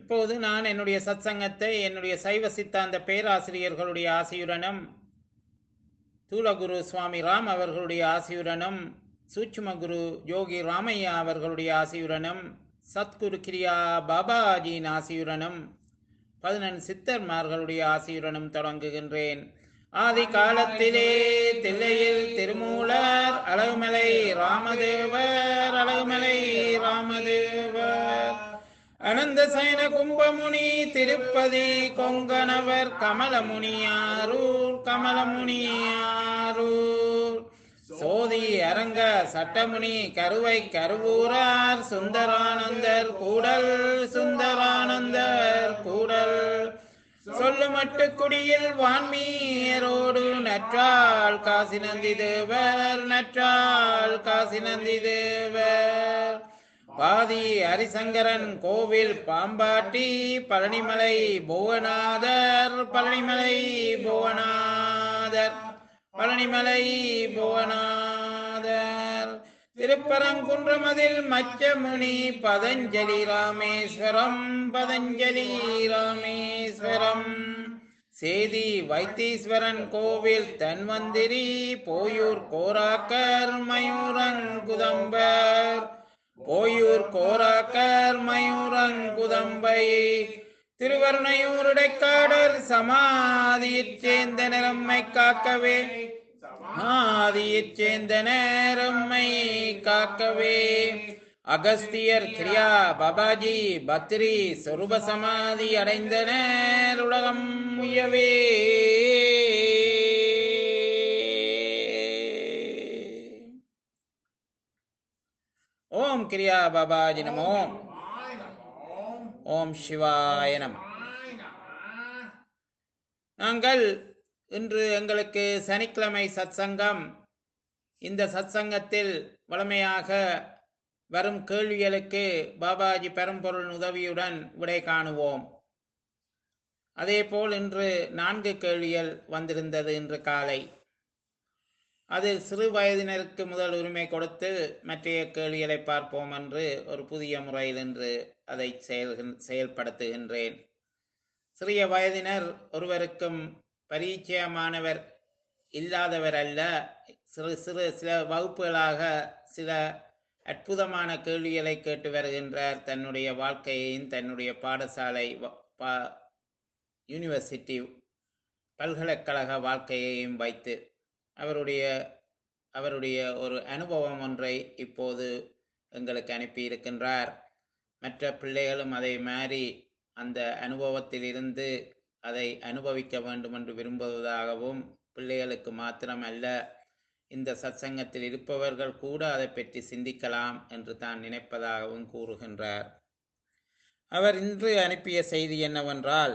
இப்போது நான் என்னுடைய சத்சங்கத்தை என்னுடைய சைவ சித்தாந்த பேராசிரியர்களுடைய ஆசியுடனும் தூலகுரு சுவாமி ராம் அவர்களுடைய ஆசியுடனும் சூட்சும குரு யோகி ராமையா அவர்களுடைய ஆசியுடனும் சத்குரு கிரியா பாபாஜியின் ஆசியுடனும் பதினெண் சித்தர்மார்களுடைய ஆசியுடனும் தொடங்குகின்றேன் ஆதி காலத்திலே தில்லையில் திருமூலர் அழகுமலை ராமதேவர் அழகுமலை ராமதேவர் அனந்த சயன கும்பமுனி திருப்பதி கொங்கணவர் கமலமுனியாரூர் கமலமுனியாரூர் சோதி அரங்க சட்டமுனி கருவை கருவூரார் சுந்தரானந்தர் கூடல் சுந்தரானந்தர் கூடல் சொல்லுமட்டு குடியில் வான்மீரோடு நற்றாள் காசி நந்தி தேவர் நற்றாள் காசி நந்தி தேவர் பாதி ஹரிசங்கரன் கோவில் பாம்பாட்டி பழனிமலை புவனாதர் பழனிமலை புவனாதர் பழனிமலை புவனாதர் திருப்பரங்குன்றமதில் மச்சமுனி பதஞ்சலி ராமேஸ்வரம் பதஞ்சலி ராமேஸ்வரம் சேதி வைத்தீஸ்வரன் கோவில் தன்வந்திரி போயூர் கோராக்கர் மயூரங்குதம்பர் போயூர் கோராக்கர் மயூரங்குதம்பை திருவருணையூருடைக்காடர் சமாதியிற் சேர்ந்த நிறம்மை காக்கவே ஆதியிற் சேர்ந்த நேரம்மை காக்கவே அகஸ்தியர் கிரியா பாபாஜி பத்ரி சொரூப சமாதி அடைந்தனர் உலகம் முயவே ஓம் கிரியா பாபாஜி நமோ ஓம் சிவாய நம நாங்கள் இன்று எங்களுக்கு சனிக்கிழமை சத்சங்கம் இந்த சத்சங்கத்தில் வளமையாக வரும் கேள்விகளுக்கு பாபாஜி பெரும்பொருள் உதவியுடன் விடை காணுவோம் அதேபோல் இன்று நான்கு கேள்விகள் வந்திருந்தது இன்று காலை அதில் சிறு வயதினருக்கு முதல் உரிமை கொடுத்து மற்றைய கேள்விகளை பார்ப்போம் என்று ஒரு புதிய முறையில் இன்று அதை செயல் செயல்படுத்துகின்றேன் சிறிய வயதினர் ஒருவருக்கும் பரிச்சயமானவர் இல்லாதவர் அல்ல சிறு சிறு சில வகுப்புகளாக சில அற்புதமான கேள்விகளை கேட்டு வருகின்றார் தன்னுடைய வாழ்க்கையையும் தன்னுடைய பாடசாலை யூனிவர்சிட்டி பல்கலைக்கழக வாழ்க்கையையும் வைத்து அவருடைய அவருடைய ஒரு அனுபவம் ஒன்றை இப்போது எங்களுக்கு அனுப்பியிருக்கின்றார் மற்ற பிள்ளைகளும் அதை மாறி அந்த அனுபவத்தில் இருந்து அதை அனுபவிக்க வேண்டும் என்று விரும்புவதாகவும் பிள்ளைகளுக்கு மாத்திரமல்ல இந்த சத்சங்கத்தில் இருப்பவர்கள் கூட அதை பற்றி சிந்திக்கலாம் என்று தான் நினைப்பதாகவும் கூறுகின்றார் அவர் இன்று அனுப்பிய செய்தி என்னவென்றால்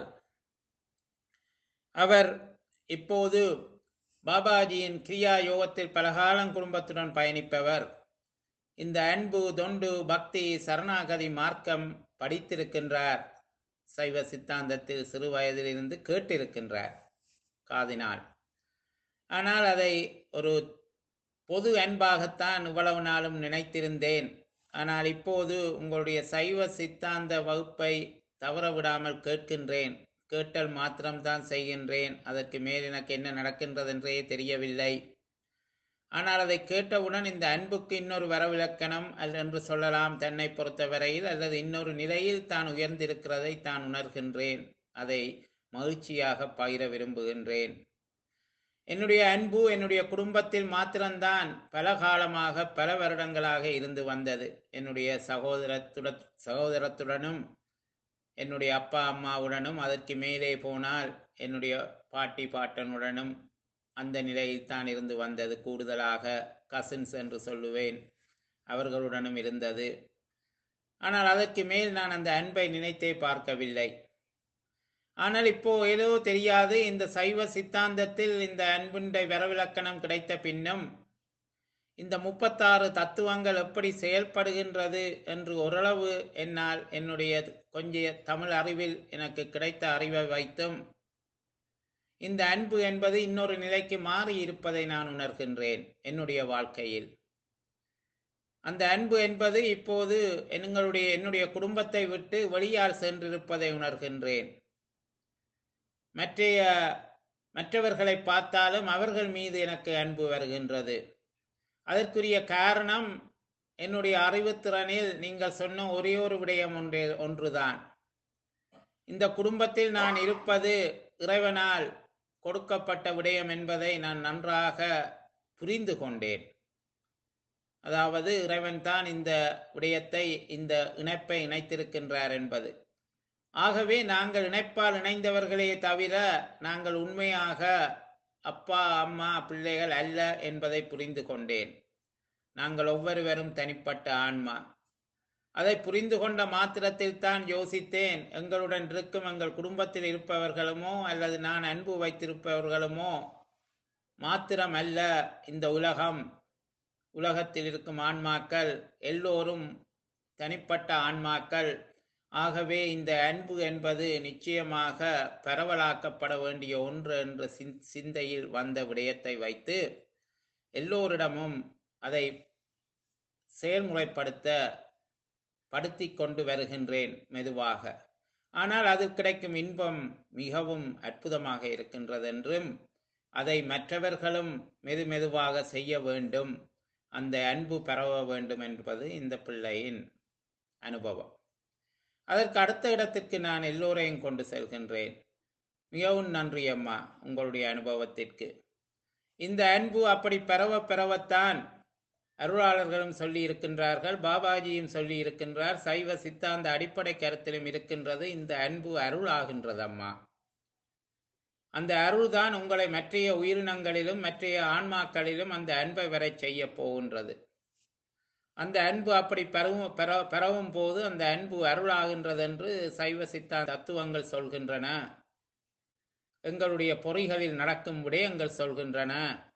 அவர் இப்போது பாபாஜியின் கிரியா யோகத்தில் பலகாலம் குடும்பத்துடன் பயணிப்பவர் இந்த அன்பு தொண்டு பக்தி சரணாகதி மார்க்கம் படித்திருக்கின்றார் சைவ சித்தாந்தத்தில் சிறு வயதிலிருந்து கேட்டிருக்கின்றார் காதினால் ஆனால் அதை ஒரு பொது அன்பாகத்தான் இவ்வளவு நாளும் நினைத்திருந்தேன் ஆனால் இப்போது உங்களுடைய சைவ சித்தாந்த வகுப்பை தவற விடாமல் கேட்கின்றேன் கேட்டல் மாத்திரம்தான் செய்கின்றேன் அதற்கு மேல் எனக்கு என்ன நடக்கின்றது என்றே தெரியவில்லை ஆனால் அதை கேட்டவுடன் இந்த அன்புக்கு இன்னொரு வரவிலக்கணம் என்று சொல்லலாம் தன்னை பொறுத்தவரையில் அல்லது இன்னொரு நிலையில் தான் உயர்ந்திருக்கிறதை தான் உணர்கின்றேன் அதை மகிழ்ச்சியாக பகிர விரும்புகின்றேன் என்னுடைய அன்பு என்னுடைய குடும்பத்தில் மாத்திரம்தான் பல காலமாக பல வருடங்களாக இருந்து வந்தது என்னுடைய சகோதரத்துட சகோதரத்துடனும் என்னுடைய அப்பா அம்மாவுடனும் அதற்கு மேலே போனால் என்னுடைய பாட்டி பாட்டனுடனும் அந்த நிலையில் தான் இருந்து வந்தது கூடுதலாக கசின்ஸ் என்று சொல்லுவேன் அவர்களுடனும் இருந்தது ஆனால் அதற்கு மேல் நான் அந்த அன்பை நினைத்தே பார்க்கவில்லை ஆனால் இப்போ ஏதோ தெரியாது இந்த சைவ சித்தாந்தத்தில் இந்த அன்புண்டை வரவிலக்கணம் கிடைத்த பின்னும் இந்த முப்பத்தாறு தத்துவங்கள் எப்படி செயல்படுகின்றது என்று ஓரளவு என்னால் என்னுடைய கொஞ்ச தமிழ் அறிவில் எனக்கு கிடைத்த அறிவை வைத்தும் இந்த அன்பு என்பது இன்னொரு நிலைக்கு மாறி இருப்பதை நான் உணர்கின்றேன் என்னுடைய வாழ்க்கையில் அந்த அன்பு என்பது இப்போது எங்களுடைய என்னுடைய குடும்பத்தை விட்டு வெளியால் சென்றிருப்பதை உணர்கின்றேன் மற்றைய மற்றவர்களை பார்த்தாலும் அவர்கள் மீது எனக்கு அன்பு வருகின்றது அதற்குரிய காரணம் என்னுடைய அறிவுத்திறனில் நீங்கள் சொன்ன ஒரே ஒரு விடயம் ஒன்றே ஒன்றுதான் இந்த குடும்பத்தில் நான் இருப்பது இறைவனால் கொடுக்கப்பட்ட விடயம் என்பதை நான் நன்றாக புரிந்து கொண்டேன் அதாவது இறைவன் தான் இந்த விடயத்தை இந்த இணைப்பை இணைத்திருக்கின்றார் என்பது ஆகவே நாங்கள் இணைப்பால் இணைந்தவர்களே தவிர நாங்கள் உண்மையாக அப்பா அம்மா பிள்ளைகள் அல்ல என்பதை புரிந்து கொண்டேன் நாங்கள் ஒவ்வொருவரும் தனிப்பட்ட ஆன்மா அதை புரிந்து கொண்ட மாத்திரத்தில் தான் யோசித்தேன் எங்களுடன் இருக்கும் எங்கள் குடும்பத்தில் இருப்பவர்களுமோ அல்லது நான் அன்பு வைத்திருப்பவர்களுமோ மாத்திரம் அல்ல இந்த உலகம் உலகத்தில் இருக்கும் ஆன்மாக்கள் எல்லோரும் தனிப்பட்ட ஆன்மாக்கள் ஆகவே இந்த அன்பு என்பது நிச்சயமாக பரவலாக்கப்பட வேண்டிய ஒன்று என்ற சிந் சிந்தையில் வந்த விடயத்தை வைத்து எல்லோரிடமும் அதை செயல்முறைப்படுத்த படுத்தி கொண்டு வருகின்றேன் மெதுவாக ஆனால் அது கிடைக்கும் இன்பம் மிகவும் அற்புதமாக இருக்கின்றது என்றும் அதை மற்றவர்களும் மெது மெதுவாக செய்ய வேண்டும் அந்த அன்பு பரவ வேண்டும் என்பது இந்த பிள்ளையின் அனுபவம் அதற்கு அடுத்த இடத்திற்கு நான் எல்லோரையும் கொண்டு செல்கின்றேன் மிகவும் நன்றி அம்மா உங்களுடைய அனுபவத்திற்கு இந்த அன்பு அப்படி பரவ பரவத்தான் அருளாளர்களும் சொல்லி இருக்கின்றார்கள் பாபாஜியும் சொல்லி இருக்கின்றார் சைவ சித்தாந்த அடிப்படை கருத்திலும் இருக்கின்றது இந்த அன்பு அருள் ஆகின்றது அம்மா அந்த அருள் தான் உங்களை மற்றைய உயிரினங்களிலும் மற்றைய ஆன்மாக்களிலும் அந்த அன்பை வரை செய்ய போகின்றது அந்த அன்பு அப்படி பரவும் பெற பரவும் போது அந்த அன்பு அருளாகின்றது என்று சைவ சித்தாந்த தத்துவங்கள் சொல்கின்றன எங்களுடைய பொறிகளில் நடக்கும் விடயங்கள் சொல்கின்றன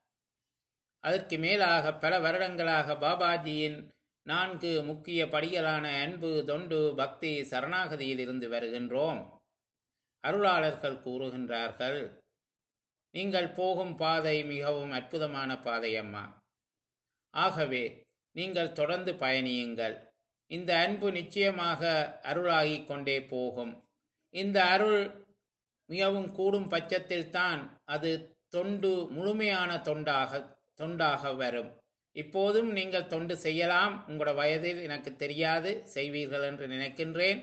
அதற்கு மேலாக பல வருடங்களாக பாபாஜியின் நான்கு முக்கிய படிகளான அன்பு தொண்டு பக்தி சரணாகதியில் இருந்து வருகின்றோம் அருளாளர்கள் கூறுகின்றார்கள் நீங்கள் போகும் பாதை மிகவும் அற்புதமான பாதை அம்மா ஆகவே நீங்கள் தொடர்ந்து பயணியுங்கள் இந்த அன்பு நிச்சயமாக அருளாகிக் கொண்டே போகும் இந்த அருள் மிகவும் கூடும் பட்சத்தில் தான் அது தொண்டு முழுமையான தொண்டாக தொண்டாக வரும் இப்போதும் நீங்கள் தொண்டு செய்யலாம் உங்களோட வயதில் எனக்கு தெரியாது செய்வீர்கள் என்று நினைக்கின்றேன்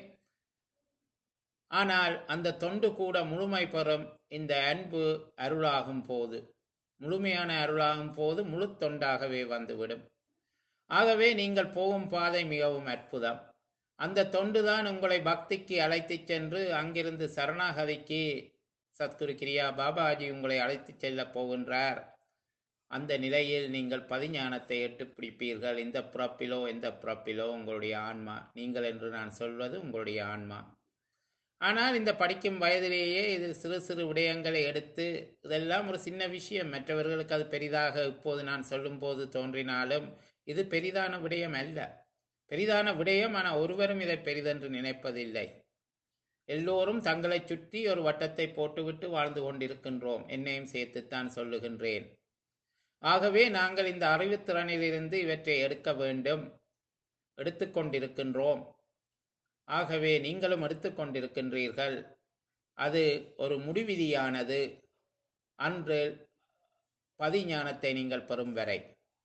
ஆனால் அந்த தொண்டு கூட முழுமை பெறும் இந்த அன்பு அருளாகும் போது முழுமையான அருளாகும் போது முழு தொண்டாகவே வந்துவிடும் ஆகவே நீங்கள் போகும் பாதை மிகவும் அற்புதம் அந்த தொண்டுதான் உங்களை பக்திக்கு அழைத்துச் சென்று அங்கிருந்து சரணாகதிக்கு சத்குரு கிரியா பாபாஜி உங்களை அழைத்துச் செல்லப் போகின்றார் அந்த நிலையில் நீங்கள் பதிஞானத்தை எட்டு பிடிப்பீர்கள் இந்த பிறப்பிலோ எந்த பிறப்பிலோ உங்களுடைய ஆன்மா நீங்கள் என்று நான் சொல்வது உங்களுடைய ஆன்மா ஆனால் இந்த படிக்கும் வயதிலேயே இது சிறு சிறு விடயங்களை எடுத்து இதெல்லாம் ஒரு சின்ன விஷயம் மற்றவர்களுக்கு அது பெரிதாக இப்போது நான் சொல்லும்போது தோன்றினாலும் இது பெரிதான விடயம் அல்ல பெரிதான விடயம் ஆனால் ஒருவரும் இதை பெரிதென்று நினைப்பதில்லை எல்லோரும் தங்களை சுற்றி ஒரு வட்டத்தை போட்டுவிட்டு வாழ்ந்து கொண்டிருக்கின்றோம் என்னையும் சேர்த்துத்தான் சொல்லுகின்றேன் ஆகவே நாங்கள் இந்த அறிவுத்திறனிலிருந்து இவற்றை எடுக்க வேண்டும் எடுத்துக்கொண்டிருக்கின்றோம் ஆகவே நீங்களும் எடுத்துக்கொண்டிருக்கின்றீர்கள் அது ஒரு முடிவிதியானது அன்று பதிஞானத்தை நீங்கள் பெறும் வரை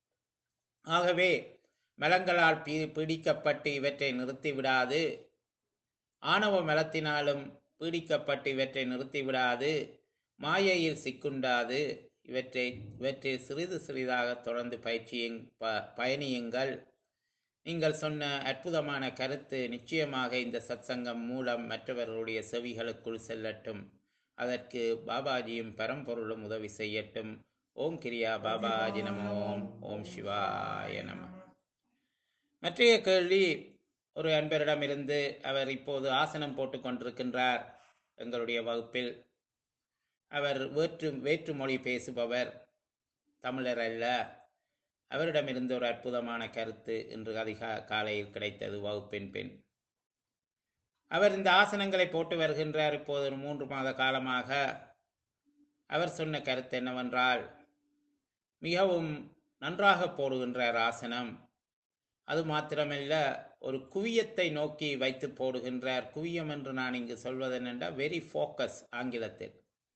ஆகவே மலங்களால் பீ பீடிக்கப்பட்டு இவற்றை நிறுத்திவிடாது ஆணவ மலத்தினாலும் பீடிக்கப்பட்டு இவற்றை நிறுத்திவிடாது மாயையில் சிக்குண்டாது இவற்றை இவற்றை சிறிது சிறிதாக தொடர்ந்து பயிற்சியும் ப பயணியுங்கள் நீங்கள் சொன்ன அற்புதமான கருத்து நிச்சயமாக இந்த சத்சங்கம் மூலம் மற்றவர்களுடைய செவிகளுக்குள் செல்லட்டும் அதற்கு பாபாஜியும் பரம்பொருளும் உதவி செய்யட்டும் ஓம் கிரியா பாபாஜி நம ஓம் ஓம் சிவாய நம மற்றைய கேள்வி ஒரு அன்பரிடமிருந்து அவர் இப்போது ஆசனம் போட்டுக் கொண்டிருக்கின்றார் எங்களுடைய வகுப்பில் அவர் வேற்று வேற்று மொழி பேசுபவர் தமிழர் அல்ல அவரிடமிருந்து ஒரு அற்புதமான கருத்து இன்று அதிக காலையில் கிடைத்தது வகுப்பின் பெண் அவர் இந்த ஆசனங்களை போட்டு வருகின்றார் இப்போது ஒரு மூன்று மாத காலமாக அவர் சொன்ன கருத்து என்னவென்றால் மிகவும் நன்றாக போடுகின்றார் ஆசனம் அது மாத்திரமல்ல ஒரு குவியத்தை நோக்கி வைத்து போடுகின்றார் குவியம் என்று நான் இங்கு சொல்வது என்னென்றால் வெரி ஃபோக்கஸ் ஆங்கிலத்தில்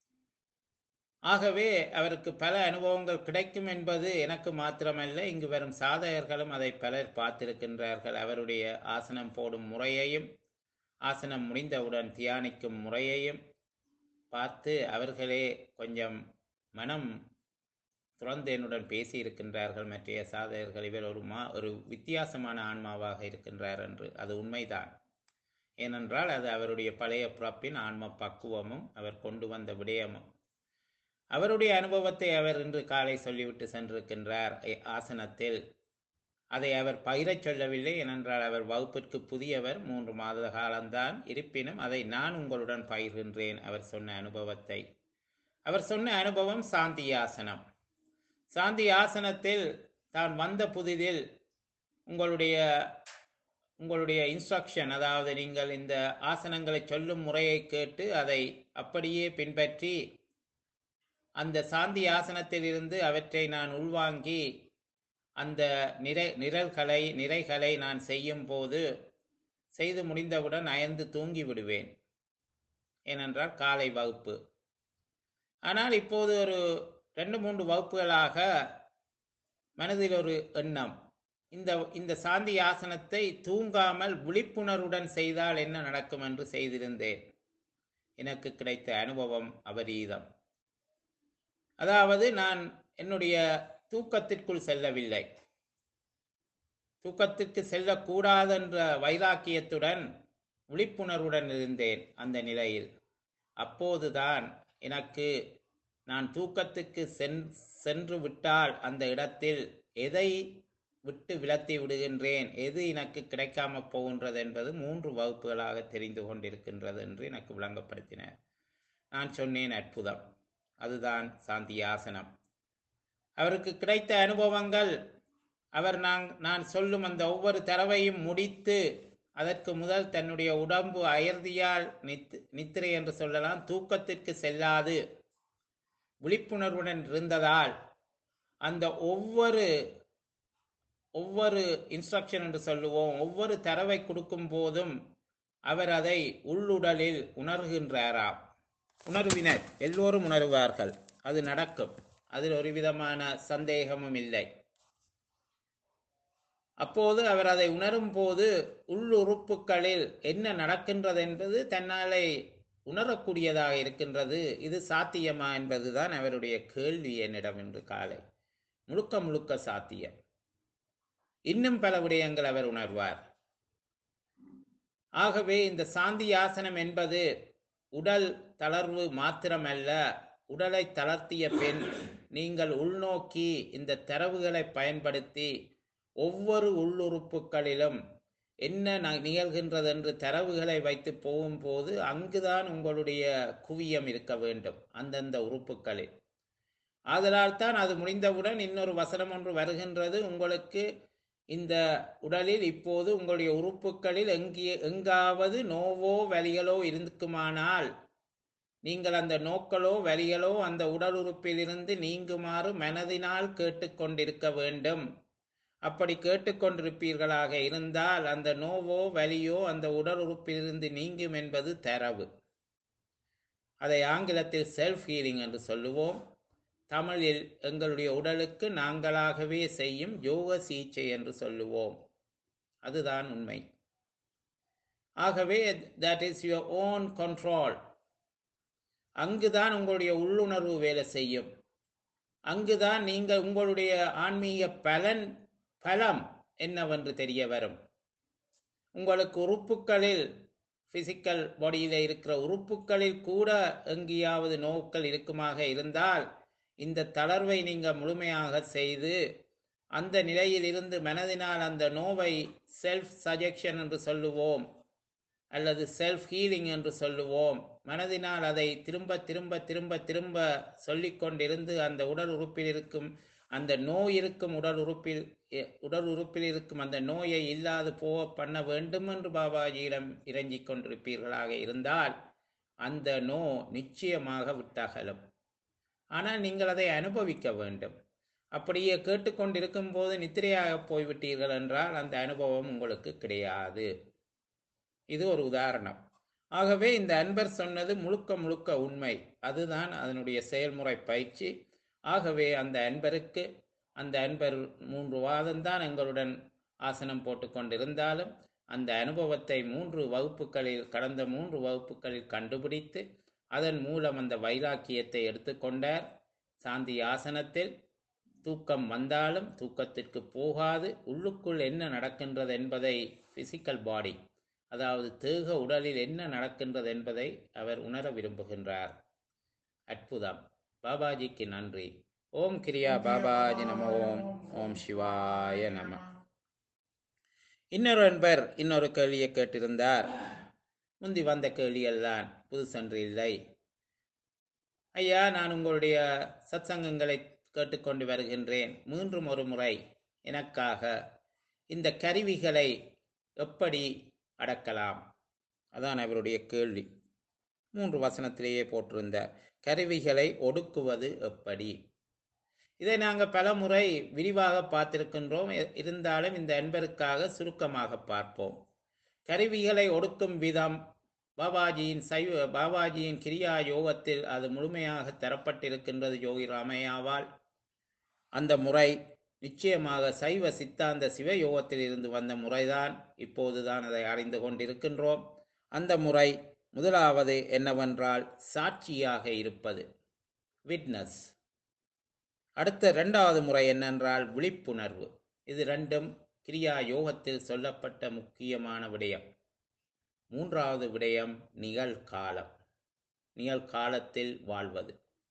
ஆகவே அவருக்கு பல அனுபவங்கள் கிடைக்கும் என்பது எனக்கு மாத்திரமல்ல இங்கு வரும் சாதகர்களும் அதை பலர் பார்த்திருக்கின்றார்கள் அவருடைய ஆசனம் போடும் முறையையும் ஆசனம் முடிந்தவுடன் தியானிக்கும் முறையையும் பார்த்து அவர்களே கொஞ்சம் மனம் துறந்து என்னுடன் பேசி இருக்கின்றார்கள் மற்றைய சாதகர்கள் இவர் ஒரு மா ஒரு வித்தியாசமான ஆன்மாவாக இருக்கின்றார் என்று அது உண்மைதான் ஏனென்றால் அது அவருடைய பழைய பிறப்பின் ஆன்ம பக்குவமும் அவர் கொண்டு வந்த விடயமும் அவருடைய அனுபவத்தை அவர் இன்று காலை சொல்லிவிட்டு சென்றிருக்கின்றார் ஐ- ஆசனத்தில் அதை அவர் பகிரச் சொல்லவில்லை ஏனென்றால் அவர் வகுப்பிற்கு புதியவர் மூன்று மாத காலம்தான் இருப்பினும் அதை நான் உங்களுடன் பகிர்கின்றேன் அவர் சொன்ன அனுபவத்தை அவர் சொன்ன அனுபவம் சாந்தி ஆசனம் சாந்தி ஆசனத்தில் தான் வந்த புதிதில் உங்களுடைய உங்களுடைய இன்ஸ்ட்ரக்ஷன் அதாவது நீங்கள் இந்த ஆசனங்களை சொல்லும் முறையை கேட்டு அதை அப்படியே பின்பற்றி அந்த சாந்தி ஆசனத்தில் இருந்து அவற்றை நான் உள்வாங்கி அந்த நிறை நிரல்களை நிறைகளை நான் செய்யும் போது செய்து முடிந்தவுடன் அயர்ந்து தூங்கி விடுவேன் ஏனென்றால் காலை வகுப்பு ஆனால் இப்போது ஒரு ரெண்டு மூன்று வகுப்புகளாக மனதில் ஒரு எண்ணம் இந்த இந்த சாந்தி ஆசனத்தை தூங்காமல் விழிப்புணர்வுடன் செய்தால் என்ன நடக்கும் என்று செய்திருந்தேன் எனக்கு கிடைத்த அனுபவம் அபரீதம் அதாவது நான் என்னுடைய தூக்கத்திற்குள் செல்லவில்லை தூக்கத்திற்கு செல்லக்கூடாது என்ற வைராக்கியத்துடன் விழிப்புணர்வுடன் இருந்தேன் அந்த நிலையில் அப்போதுதான் எனக்கு நான் தூக்கத்துக்கு சென் சென்று விட்டால் அந்த இடத்தில் எதை விட்டு விலத்தி விடுகின்றேன் எது எனக்கு கிடைக்காம போகின்றது என்பது மூன்று வகுப்புகளாக தெரிந்து கொண்டிருக்கின்றது என்று எனக்கு விளங்கப்படுத்தினார் நான் சொன்னேன் அற்புதம் அதுதான் சாந்தி ஆசனம் அவருக்கு கிடைத்த அனுபவங்கள் அவர் நான் நான் சொல்லும் அந்த ஒவ்வொரு தரவையும் முடித்து அதற்கு முதல் தன்னுடைய உடம்பு அயர்தியால் நித் நித்திரை என்று சொல்லலாம் தூக்கத்திற்கு செல்லாது விழிப்புணர்வுடன் இருந்ததால் அந்த ஒவ்வொரு ஒவ்வொரு இன்ஸ்ட்ரக்ஷன் என்று சொல்லுவோம் ஒவ்வொரு தரவை கொடுக்கும் போதும் அவர் அதை உள்ளுடலில் உணர்கின்றாராம் உணர்வினர் எல்லோரும் உணர்வார்கள் அது நடக்கும் அதில் ஒரு விதமான சந்தேகமும் இல்லை அப்போது அவர் அதை உணரும் போது உள்ளுறுப்புகளில் என்ன நடக்கின்றது என்பது தன்னாலே உணரக்கூடியதாக இருக்கின்றது இது சாத்தியமா என்பதுதான் அவருடைய கேள்வி என்னிடம் இன்று காலை முழுக்க முழுக்க சாத்தியம் இன்னும் பல விடயங்கள் அவர் உணர்வார் ஆகவே இந்த சாந்தி ஆசனம் என்பது உடல் தளர்வு மாத்திரமல்ல உடலை தளர்த்திய பின் நீங்கள் உள்நோக்கி இந்த தரவுகளை பயன்படுத்தி ஒவ்வொரு உள்ளுறுப்புகளிலும் என்ன ந- நிகழ்கின்றது என்று தரவுகளை வைத்து போகும்போது அங்குதான் உங்களுடைய குவியம் இருக்க வேண்டும் அந்தந்த உறுப்புகளில் ஆதலால் தான் அது முடிந்தவுடன் இன்னொரு வசனம் ஒன்று வருகின்றது உங்களுக்கு இந்த உடலில் இப்போது உங்களுடைய உறுப்புகளில் எங்கே எங்காவது நோவோ வலிகளோ இருக்குமானால் நீங்கள் அந்த நோக்களோ வலிகளோ அந்த உடல் உறுப்பிலிருந்து நீங்குமாறு மனதினால் கேட்டுக்கொண்டிருக்க வேண்டும் அப்படி கேட்டுக்கொண்டிருப்பீர்களாக இருந்தால் அந்த நோவோ வலியோ அந்த உடல் உறுப்பிலிருந்து நீங்கும் என்பது தரவு அதை ஆங்கிலத்தில் செல்ஃப் ஹீலிங் என்று சொல்லுவோம் தமிழில் எங்களுடைய உடலுக்கு நாங்களாகவே செய்யும் யோக சிகிச்சை என்று சொல்லுவோம் அதுதான் உண்மை ஆகவே that is your own control அங்குதான் உங்களுடைய உள்ளுணர்வு வேலை செய்யும் அங்குதான் நீங்கள் உங்களுடைய ஆன்மீக பலன் பலம் என்னவென்று தெரிய வரும் உங்களுக்கு உறுப்புகளில் பிசிக்கல் பாடியில இருக்கிற உறுப்புகளில் கூட எங்கேயாவது நோக்கள் இருக்குமாக இருந்தால் இந்த தளர்வை நீங்க முழுமையாக செய்து அந்த நிலையில் இருந்து மனதினால் அந்த நோவை செல்ஃப் சஜெக்ஷன் என்று சொல்லுவோம் அல்லது செல்ஃப் ஹீலிங் என்று சொல்லுவோம் மனதினால் அதை திரும்ப திரும்ப திரும்ப திரும்ப சொல்லிக் கொண்டிருந்து அந்த உடல் உறுப்பில் இருக்கும் அந்த நோய் இருக்கும் உடல் உறுப்பில் எ- உடல் உறுப்பில் இருக்கும் அந்த நோயை இல்லாது போக பண்ண வேண்டும் என்று பாபாஜியிடம் இறங்கிக் கொண்டிருப்பீர்களாக இருந்தால் அந்த நோ நிச்சயமாக விட்டகலும் ஆனால் நீங்கள் அதை அனுபவிக்க வேண்டும் அப்படியே கேட்டுக்கொண்டிருக்கும் போது நித்திரையாக போய்விட்டீர்கள் என்றால் அந்த அனுபவம் உங்களுக்கு கிடையாது இது ஒரு உதாரணம் ஆகவே இந்த அன்பர் சொன்னது முழுக்க முழுக்க உண்மை அதுதான் அதனுடைய செயல்முறை பயிற்சி ஆகவே அந்த அன்பருக்கு அந்த அன்பர் மூன்று வாதம்தான் எங்களுடன் ஆசனம் போட்டுக்கொண்டிருந்தாலும் அந்த அனுபவத்தை மூன்று வகுப்புகளில் கடந்த மூன்று வகுப்புகளில் கண்டுபிடித்து அதன் மூலம் அந்த வைராக்கியத்தை எடுத்துக்கொண்டார் சாந்தி ஆசனத்தில் தூக்கம் வந்தாலும் தூக்கத்திற்கு போகாது உள்ளுக்குள் என்ன நடக்கின்றது என்பதை பிசிக்கல் பாடி அதாவது தேக உடலில் என்ன நடக்கின்றது என்பதை அவர் உணர விரும்புகின்றார் அற்புதம் பாபாஜிக்கு நன்றி ஓம் கிரியா பாபாஜி நம ஓம் ஓம் சிவாய நம இன்னொரு அன்பர் இன்னொரு கேள்வியை கேட்டிருந்தார் முந்தி வந்த கேள்விகள் தான் புதுசன்று இல்லை ஐயா நான் உங்களுடைய சத்சங்கங்களை கேட்டுக்கொண்டு வருகின்றேன் மீண்டும் ஒரு முறை எனக்காக இந்த கருவிகளை எப்படி அடக்கலாம் அதான் அவருடைய கேள்வி மூன்று வசனத்திலேயே போட்டிருந்தார் கருவிகளை ஒடுக்குவது எப்படி இதை நாங்கள் பல முறை விரிவாக பார்த்திருக்கின்றோம் இ- இருந்தாலும் இந்த அன்பருக்காக சுருக்கமாக பார்ப்போம் கருவிகளை ஒடுக்கும் விதம் பாபாஜியின் சைவ பாபாஜியின் கிரியா யோகத்தில் அது முழுமையாக தரப்பட்டிருக்கின்றது யோகி ராமையாவால் அந்த முறை நிச்சயமாக சைவ சித்தாந்த சிவ யோகத்தில் இருந்து வந்த முறைதான் இப்போதுதான் அதை அறிந்து கொண்டிருக்கின்றோம் அந்த முறை முதலாவது என்னவென்றால் சாட்சியாக இருப்பது விட்னஸ் அடுத்த இரண்டாவது முறை என்னென்றால் விழிப்புணர்வு இது ரெண்டும் கிரியா யோகத்தில் சொல்லப்பட்ட முக்கியமான விடயம் மூன்றாவது விடயம் நிகழ்காலம் நிகழ்காலத்தில் வாழ்வது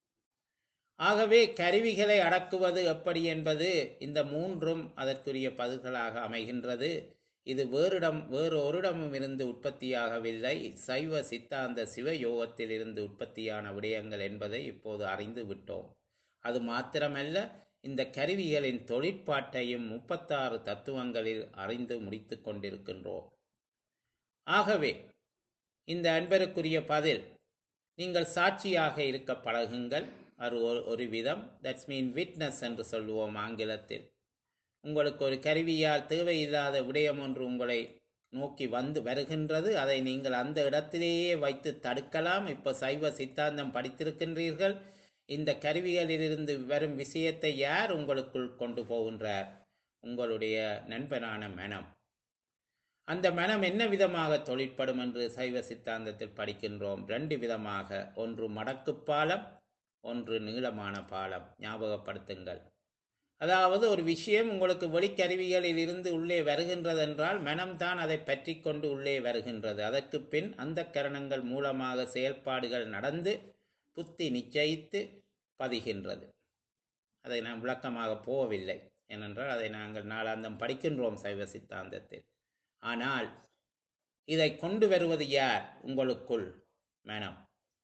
ஆகவே கருவிகளை அடக்குவது எப்படி என்பது இந்த மூன்றும் அதற்குரிய பதில்களாக அமைகின்றது இது வேறிடம் வேறு ஒரிடமும் இருந்து உற்பத்தியாகவில்லை சைவ சித்தாந்த சிவ யோகத்தில் இருந்து உற்பத்தியான விடயங்கள் என்பதை இப்போது அறிந்து விட்டோம் அது மாத்திரமல்ல இந்த கருவிகளின் தொழிற்பாட்டையும் முப்பத்தாறு தத்துவங்களில் அறிந்து முடித்து கொண்டிருக்கின்றோம் ஆகவே இந்த அன்பருக்குரிய பதில் நீங்கள் சாட்சியாக இருக்க பழகுங்கள் அது ஒரு ஒரு விதம் தட்ஸ் மீன் விட்னஸ் என்று சொல்லுவோம் ஆங்கிலத்தில் உங்களுக்கு ஒரு கருவியால் தேவையில்லாத விடயம் ஒன்று உங்களை நோக்கி வந்து வருகின்றது அதை நீங்கள் அந்த இடத்திலேயே வைத்து தடுக்கலாம் இப்போ சைவ சித்தாந்தம் படித்திருக்கின்றீர்கள் இந்த கருவிகளிலிருந்து வரும் விஷயத்தை யார் உங்களுக்குள் கொண்டு போகின்றார் உங்களுடைய நண்பனான மனம் அந்த மனம் என்ன விதமாக தொழிற்படும் என்று சைவ சித்தாந்தத்தில் படிக்கின்றோம் ரெண்டு விதமாக ஒன்று மடக்கு பாலம் ஒன்று நீளமான பாலம் ஞாபகப்படுத்துங்கள் அதாவது ஒரு விஷயம் உங்களுக்கு வெளிக்கருவிகளில் இருந்து உள்ளே வருகின்றது என்றால் மனம்தான் அதை பற்றி கொண்டு உள்ளே வருகின்றது அதற்கு பின் அந்த கரணங்கள் மூலமாக செயல்பாடுகள் நடந்து புத்தி நிச்சயித்து பதிகின்றது அதை நான் விளக்கமாக போகவில்லை ஏனென்றால் அதை நாங்கள் நாளாந்தம் படிக்கின்றோம் சைவ சித்தாந்தத்தில் ஆனால் இதை கொண்டு வருவது யார் உங்களுக்குள் மனம்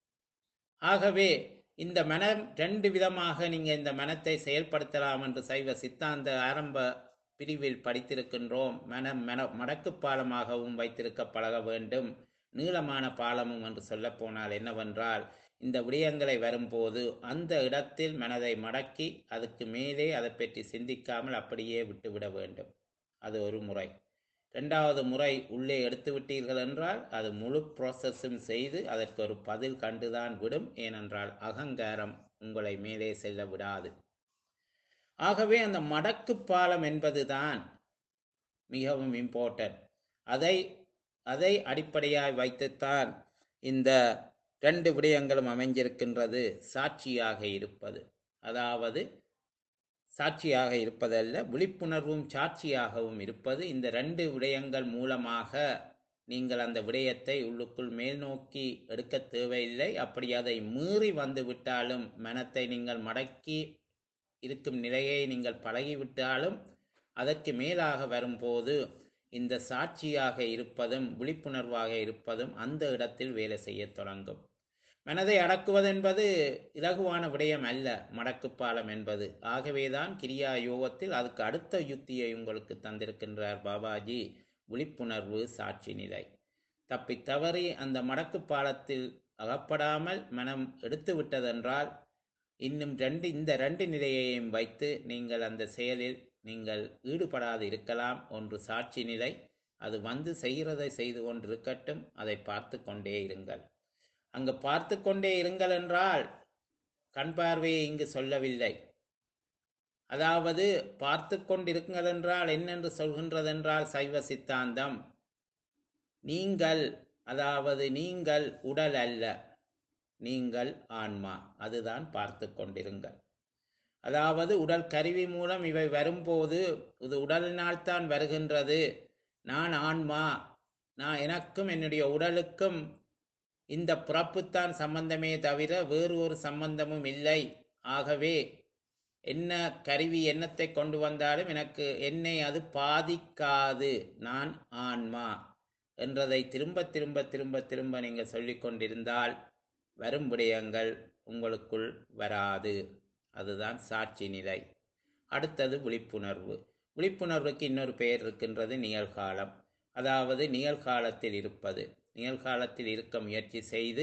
ஆகவே இந்த மனம் ரெண்டு விதமாக நீங்க இந்த மனத்தை செயல்படுத்தலாம் என்று சைவ சித்தாந்த ஆரம்ப பிரிவில் படித்திருக்கின்றோம் மனம் மன மடக்கு பாலமாகவும் வைத்திருக்க பழக வேண்டும் நீளமான பாலமும் என்று சொல்லப் போனால் என்னவென்றால் இந்த விடயங்களை வரும்போது அந்த இடத்தில் மனதை மடக்கி அதுக்கு மேலே அதை பற்றி சிந்திக்காமல் அப்படியே விட்டுவிட வேண்டும் அது ஒரு முறை இரண்டாவது முறை உள்ளே எடுத்து விட்டீர்கள் என்றால் அது முழு ப்ராசஸும் செய்து அதற்கு ஒரு பதில் கண்டுதான் விடும் ஏனென்றால் அகங்காரம் உங்களை மேலே செல்ல விடாது ஆகவே அந்த மடக்கு பாலம் என்பதுதான் மிகவும் இம்பார்ட்டன்ட் அதை அதை அடிப்படையாய் வைத்துத்தான் இந்த ரெண்டு விடயங்களும் அமைஞ்சிருக்கின்றது சாட்சியாக இருப்பது அதாவது சாட்சியாக இருப்பதல்ல விழிப்புணர்வும் சாட்சியாகவும் இருப்பது இந்த ரெண்டு விடயங்கள் மூலமாக நீங்கள் அந்த விடயத்தை உள்ளுக்குள் மேல் நோக்கி எடுக்க தேவையில்லை அப்படி அதை மீறி வந்து விட்டாலும் மனத்தை நீங்கள் மடக்கி இருக்கும் நிலையை நீங்கள் பழகிவிட்டாலும் அதற்கு மேலாக வரும்போது இந்த சாட்சியாக இருப்பதும் விழிப்புணர்வாக இருப்பதும் அந்த இடத்தில் வேலை செய்யத் தொடங்கும் மனதை அடக்குவதென்பது இலகுவான விடயம் அல்ல மடக்குப்பாலம் என்பது ஆகவேதான் கிரியா யோகத்தில் அதுக்கு அடுத்த யுத்தியை உங்களுக்கு தந்திருக்கின்றார் பாபாஜி விழிப்புணர்வு சாட்சி நிலை தப்பி தவறி அந்த மடக்கு பாலத்தில் அகப்படாமல் மனம் எடுத்து விட்டதென்றால் இன்னும் ரெண்டு இந்த ரெண்டு நிலையையும் வைத்து நீங்கள் அந்த செயலில் நீங்கள் ஈடுபடாது இருக்கலாம் ஒன்று சாட்சி நிலை அது வந்து செய்கிறதை செய்து கொண்டிருக்கட்டும் அதை பார்த்து கொண்டே இருங்கள் அங்கு பார்த்து கொண்டே இருங்கள் என்றால் கண் பார்வையை இங்கு சொல்லவில்லை அதாவது பார்த்து கொண்டிருங்கள் என்றால் என்னென்று சொல்கின்றதென்றால் சைவ சித்தாந்தம் நீங்கள் அதாவது நீங்கள் உடல் அல்ல நீங்கள் ஆன்மா அதுதான் பார்த்து கொண்டிருங்கள் அதாவது உடல் கருவி மூலம் இவை வரும்போது இது உடலினால் தான் வருகின்றது நான் ஆன்மா நான் எனக்கும் என்னுடைய உடலுக்கும் இந்த பிறப்புத்தான் சம்பந்தமே தவிர வேறு ஒரு சம்பந்தமும் இல்லை ஆகவே என்ன கருவி எண்ணத்தை கொண்டு வந்தாலும் எனக்கு என்னை அது பாதிக்காது நான் ஆன்மா என்றதை திரும்ப திரும்ப திரும்ப திரும்ப நீங்கள் சொல்லிக் கொண்டிருந்தால் வரும் விடயங்கள் உங்களுக்குள் வராது அதுதான் சாட்சி நிலை அடுத்தது விழிப்புணர்வு விழிப்புணர்வுக்கு இன்னொரு பெயர் இருக்கின்றது நிகழ்காலம் அதாவது நிகழ்காலத்தில் இருப்பது நிகழ்காலத்தில் இருக்க முயற்சி செய்து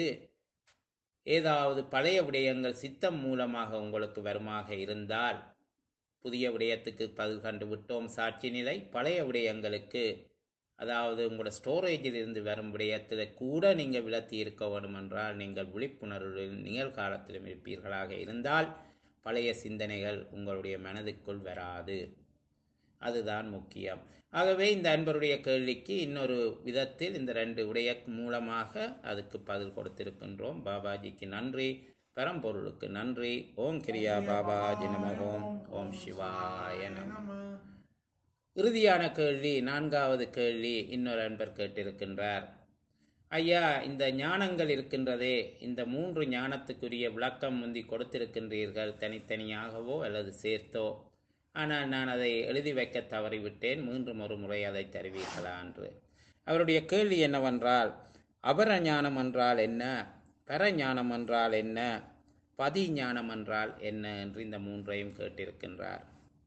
ஏதாவது பழைய விடயங்கள் சித்தம் மூலமாக உங்களுக்கு வருமாக இருந்தால் புதிய விடயத்துக்கு பதில் கண்டு விட்டோம் சாட்சி நிலை பழைய விடயங்களுக்கு அதாவது உங்களோட ஸ்டோரேஜில் இருந்து வரும் விடயத்தில் கூட நீங்கள் விலத்தி இருக்க வேண்டும் என்றால் நீங்கள் விழிப்புணர்வில் நிகழ்காலத்திலும் இருப்பீர்களாக இருந்தால் பழைய சிந்தனைகள் உங்களுடைய மனதுக்குள் வராது அதுதான் முக்கியம் ஆகவே இந்த அன்பருடைய கேள்விக்கு இன்னொரு விதத்தில் இந்த ரெண்டு உடைய மூலமாக அதுக்கு பதில் கொடுத்திருக்கின்றோம் பாபாஜிக்கு நன்றி பரம்பொருளுக்கு நன்றி ஓம் கிரியா பாபாஜி நம ஓம் ஓம் சிவாய நம இறுதியான கேள்வி நான்காவது கேள்வி இன்னொரு அன்பர் கேட்டிருக்கின்றார் ஐயா இந்த ஞானங்கள் இருக்கின்றதே இந்த மூன்று ஞானத்துக்குரிய விளக்கம் முந்தி கொடுத்திருக்கின்றீர்கள் தனித்தனியாகவோ அல்லது சேர்த்தோ ஆனால் நான் அதை எழுதி வைக்க தவறிவிட்டேன் மீண்டும் ஒரு முறை அதை தருவீர்களா என்று அவருடைய கேள்வி என்னவென்றால் அபர ஞானம் என்றால் என்ன பரஞானம் என்றால் என்ன பதி ஞானம் என்றால் என்ன என்று இந்த மூன்றையும் கேட்டிருக்கின்றார்